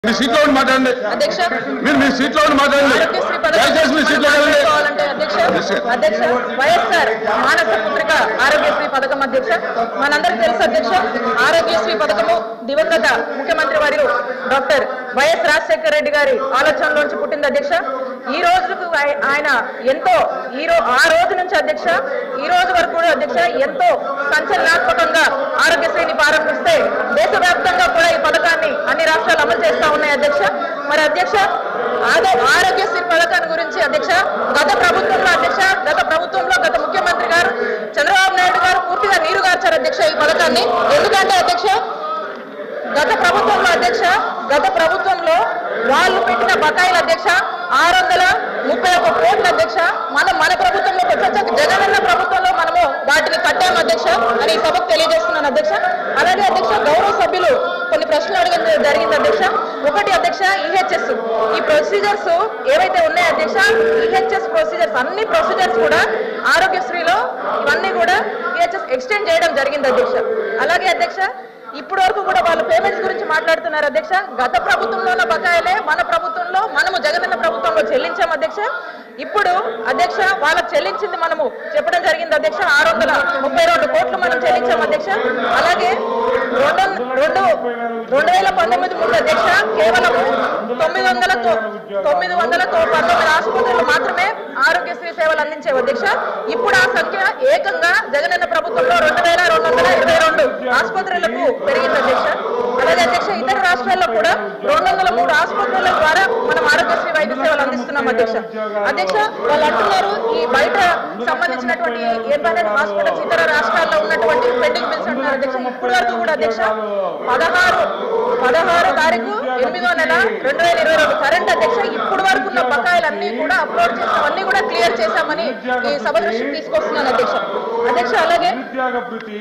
మీ సీట్లో ఉండి మాట్లాడండి అధ్యక్ష మీరు మీ సీట్లో ఉండి మాట్లాడండి ఆరోగ్యశ్రీ పథకం దయచేసి మీ సీట్లో మనం వెళ్ళండి మాట్లాడుకోవాలంటే అధ్యక్ష అధ్యక్ష వైఎస్ఆర్ మానస పుత్రిక ఆరోగ్యశ్రీ పథకం అధ్యక్ష మనందరికీ తెలుసు అధ్యక్ష ఆరోగ్యశ్రీ పథకము దివంగత ముఖ్యమంత్రి వర్యులు డాక్టర్ వైఎస్ రాజశేఖర రెడ్డి గారి ఆలోచనలోంచి పుట్టింది అధ్యక్ష ఈ రోజుకు ఆయ- ఆయన ఎంతో ఈ రో ఆ రోజు నుంచి అధ్యక్ష ఈ రోజు వరకు కూడా అధ్యక్ష ఎంతో సంచలనాత్మకంగా ఆరోగ్యశ్రీని ప్రారంభిస్తే దేశవ్యాప్తంగా కూడా ఈ పథకాన్ని అన్ని రాష్ట్రాలు అమలు చేస్తా ఉన్నాయి అధ్యక్ష మరి అధ్యక్ష ఆదో ఆరోగ్యశ్రీ పథకాన్ని గురించి అధ్యక్ష గత ప్రభుత్వంలో అధ్యక్ష గత ప్రభుత్వంలో గత ముఖ్యమంత్రి గారు చంద్రబాబు నాయుడు గారు పూర్తిగా నీరు గార్చారు అధ్యక్ష ఈ పథకాన్ని ఎందుకంటే అధ్యక్ష గత ప్రభుత్వంలో అధ్యక్ష గత ప్రభుత్వంలో వాళ్ళు పెట్టిన బకాయిల అధ్యక్ష ఆరు వందల ముప్పై ఒక్క కోట్ల అధ్యక్ష మనం మన ప్రభుత్వంలో వచ్చాక జగనన్న ప్రభుత్వంలో మనము వాటిని కట్టాము అధ్యక్ష అని ఈ సభకు తెలియజేస్తున్నాను అధ్యక్ష అలాగే అధ్యక్ష గౌరవ సభ్యులు కొన్ని ప్రశ్నలు అడగడం జరిగింది అధ్యక్ష ఒకటి అధ్యక్ష ఈహెచ్ఎస్ ఈ ప్రొసీజర్స్ ఏవైతే ఉన్నాయో అధ్యక్ష ఈహెచ్ఎస్ ప్రొసీజర్స్ అన్ని ప్రొసీజర్స్ కూడా ఆరోగ్యశ్రీలో ఇవన్నీ కూడా ఈహెచ్ఎస్ ఎక్స్టెండ్ చేయడం జరిగింది అధ్యక్ష అలాగే అధ్యక్ష ఇప్పటి వరకు కూడా వాళ్ళు పేమెంట్స్ గురించి మాట్లాడుతున్నారు అధ్యక్ష గత ప్రభుత్వంలో ఉన్న బకాయిలే మన ప్రభుత్వంలో మనము జగనన్న ప్రభుత్వంలో చెల్లించాం అధ్యక్ష ఇప్పుడు అధ్యక్ష వాళ్ళకి చెల్లించింది మనము చెప్పడం జరిగింది అధ్యక్ష ఆరు వందల ముప్పై రెండు కోట్లు మనం చెల్లించాం అధ్యక్ష అలాగే రెండు రెండు రెండు వేల పంతొమ్మిది ముందు అధ్యక్ష కేవలం తొమ్మిది వందల తొ- తొమ్మిది వందల తొ- పంతొమ్మిది ఆసుపత్రులు మాత్రమే ఆరోగ్యశ్రీ సేవలు అందించేవి అధ్యక్ష ఇప్పుడు ఆ సంఖ్య ఏకంగా జగనన్న ప్రభుత్వంలో రెండు వేల రెండు వందల ఇరవై రెండు ఆసుపత్రులకు పెరిగింది అధ్యక్ష అలాగే అధ్యక్ష ఇతర రాష్ట్రాల్లో కూడా రెండు వందల మూడు ఆసుపత్రుల ద్వారా మనం ఆరోగ్యశ్రీ వైద్య సేవలు అందిస్తున్నాం అధ్యక్ష అధ్యక్ష వాళ్ళు అంటున్నారు ఈ బయట సంబంధించినటువంటి ఏమైనా హాస్పిటల్స్ ఇతర రాష్ట్రాల్లో ఉన్నటువంటి పెండింగ్ బిల్స్ అంటున్నారు అధ్యక్ష ఇప్పటి వరకు కూడా అధ్యక్ష పదహారు పదహారు తారీఖు ఎనిమిదో నెల రెండు వేల ఇరవై రెండు కరెంట్ అధ్యక్ష ఇప్పుడు వరకు ఉన్న బకాయిలన్నీ కూడా అప్లోడ్ చేసామన్నీ కూడా క్లియర్ చేశామని ఈ సభ దృష్టికి తీసుకొస్తున్నాను అధ్యక్ష అధ్యక్ష అలాగే నిరుద్యోగ భృతి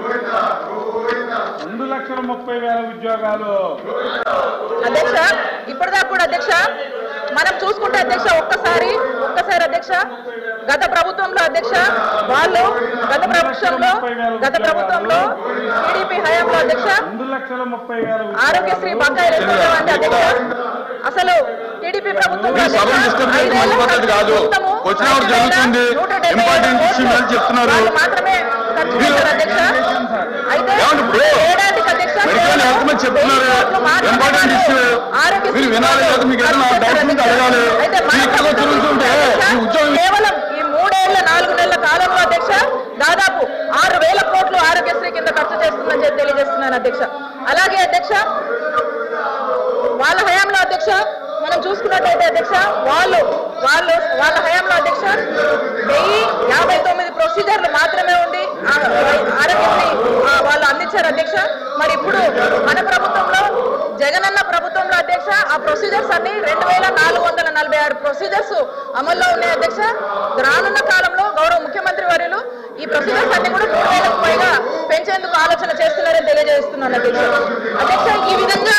రెండు లక్షల ముప్పై వేల ఉద్యోగాలు అధ్యక్ష ఇప్పటిదాకా కూడా అధ్యక్ష మనం చూసుకుంటే అధ్యక్ష ఒక్కసారి ఒక్కసారి అధ్యక్ష గత ప్రభుత్వంలో అధ్యక్ష వాళ్ళు గత ప్రభుత్వంలో గత ప్రభుత్వంలో టీడీపీ హయాంలో అధ్యక్ష రెండు లక్షల ముప్పై వేల ఆరోగ్యశ్రీ బకాయిలు ఎంత ఉండేవంటే అధ్యక్ష అసలు టీడీపీ ప్రభుత్వంలో మీ సభను అధ్యక్ష డిస్టర్బ్ చేయడం మంచి పద్ధతి కాదు. మొత్తము వచ్చినప్పుడు జరుగుతుంది. నూట డెబ్బై Important ఐదు issue మీద చెప్తున్నారు. వాళ్ళు మాత్రమే ఖర్చు చేశారు అధ్యక్ష అయితే ఏమండి ఇప్పుడు? ఏడాదికి అధ్యక్ష మెడికల్ కేవలం హెల్త్ మీద చెప్తున్నారు. వెయ్యి కోట్లు మాత్రమే Important issue. ఆరోగ్యశ్రీ మీరు వినాలి లేదా మీకు ఏదైనా ఖర్చు డౌట్స్ ఉంటే చేశారు అడగాలి. అయితే మన మీరు ఇక్కడ ప్రభుత్వం తిరుగుతుంటే అధ్యక్ష, ఈ ఉద్యోగం కేవలం ఈ మూడేళ్ల నాలుగు నెలల కాలంలో అధ్యక్ష దాదాపు ఆరు వేల కోట్లు ఆరోగ్యశ్రీ కింద ఖర్చు చేస్తుందని చెప్పి తెలియజేస్తున్నాను అధ్యక్ష అలాగే అధ్యక్ష వాళ్ళ హయాంలో అధ్యక్ష మనం చూసుకున్నట్టయితే అధ్యక్ష వాళ్ళు వాళ్ళు వాళ్ళ హయాంలో అధ్యక్ష వెయ్యి యాభై తొమ్మిది ప్రొసీజర్లు మాత్రమే ఉండి ఆ ఆరోగ్యశ్రీ ఆ, వాళ్ళు అందించారు అధ్యక్ష మరి ఇప్పుడు మన ప్రభుత్వంలో జగనన్న ప్రభుత్వంలో అధ్యక్ష ఆ ప్రొసీజర్స్ అన్ని రెండు వేల నాలుగు వందల నలభై ఆరు ప్రొసీజర్స్ అమల్లో ఉన్నాయి అధ్యక్ష రానున్న కాలంలో గౌరవ ముఖ్యమంత్రి వర్యులు ఈ ప్రొసీజర్స్ అన్ని కూడా మూడు వేలకు పైగా పెంచేందుకు ఆలోచన చేస్తున్నారని తెలియజేస్తున్నాను అధ్యక్ష అధ్యక్ష ఈ విధంగా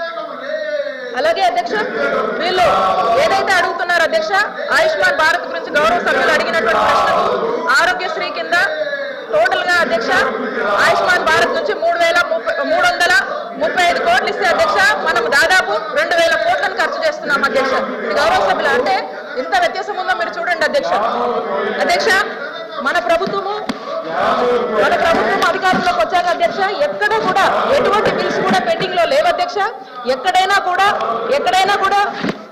అలాగే అధ్యక్ష వీళ్ళు ఏదైతే అడుగుతున్నారో అధ్యక్ష ఆయుష్మాన్ భారత్ గురించి గౌరవ సభ్యులు అడిగినటువంటి ప్రశ్నకు ఆరోగ్యశ్రీ కింద టోటల్ గా అధ్యక్ష ఆయుష్మాన్ భారత్ నుంచి మూడు వేల ముప్పై మూడు వందల ముప్పై ఐదు కోట్లు ఇస్తే అధ్యక్ష మనం దాదాపు రెండు వేల కోట్లను ఖర్చు చేస్తున్నాం అధ్యక్ష ఇది గౌరవ సభ్యులు అంటే ఇంత వ్యత్యాసం ఉందో మీరు చూడండి అధ్యక్ష అధ్యక్ష మన ప్రభుత్వము మన ప్రభుత్వం అధికారంలోకి వచ్చాక అధ్యక్ష ఎక్కడ కూడా ఎటువంటి బిల్స్ కూడా పెండింగ్ లో లేవు అధ్యక్ష ఎక్కడైనా కూడా ఎక్కడైనా కూడా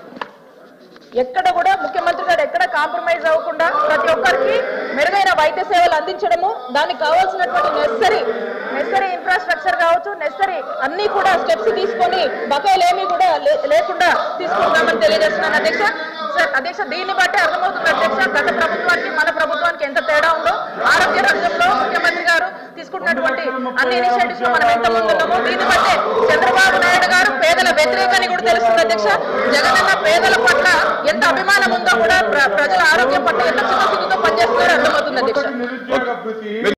ఎక్కడ కూడా ముఖ్యమంత్రి గారు ఎక్కడ కాంప్రమైజ్ అవ్వకుండా ప్రతి ఒక్కరికి మెరుగైన వైద్య సేవలు అందించడము దానికి కావాల్సినటువంటి నెసరీ నెసరీ ఇన్ఫ్రాస్ట్రక్చర్ కావచ్చు నెసరీ అన్ని కూడా స్టెప్స్ తీసుకొని బకాయిలు ఏమీ కూడా లే- లేకుండా తీసుకుంటామని తెలియజేస్తున్నాను అధ్యక్ష సార్ అధ్యక్ష దీన్ని బట్టి అర్థమవుతుంది అధ్యక్ష గత ప్రభుత్వానికి మన ప్రభుత్వానికి ఎంత తేడా ఉందో ఆరోగ్య రంగంలో ముఖ్యమంత్రి గారు తీసుకుంటున్నటువంటి అన్ని ఇనిషియేటివ్స్ లో మనం ఎంత ముందున్నామో దీన్ని బట్టే చంద్రబాబు నాయుడు గారు పేదల వ్యతిరేకని కూడా తెలుస్తుంది అధ్యక్ష జగనన్న పేదల పట్ల ఎంత అభిమానం ఉందో కూడా ప్ర- ప్రజల ఆరోగ్యం పట్ల ఎంత చిత్తశుద్ధితో పనిచేస్తున్నారో అర్థమవుతుంది అధ్యక్ష నిరుద్యోగ భృతి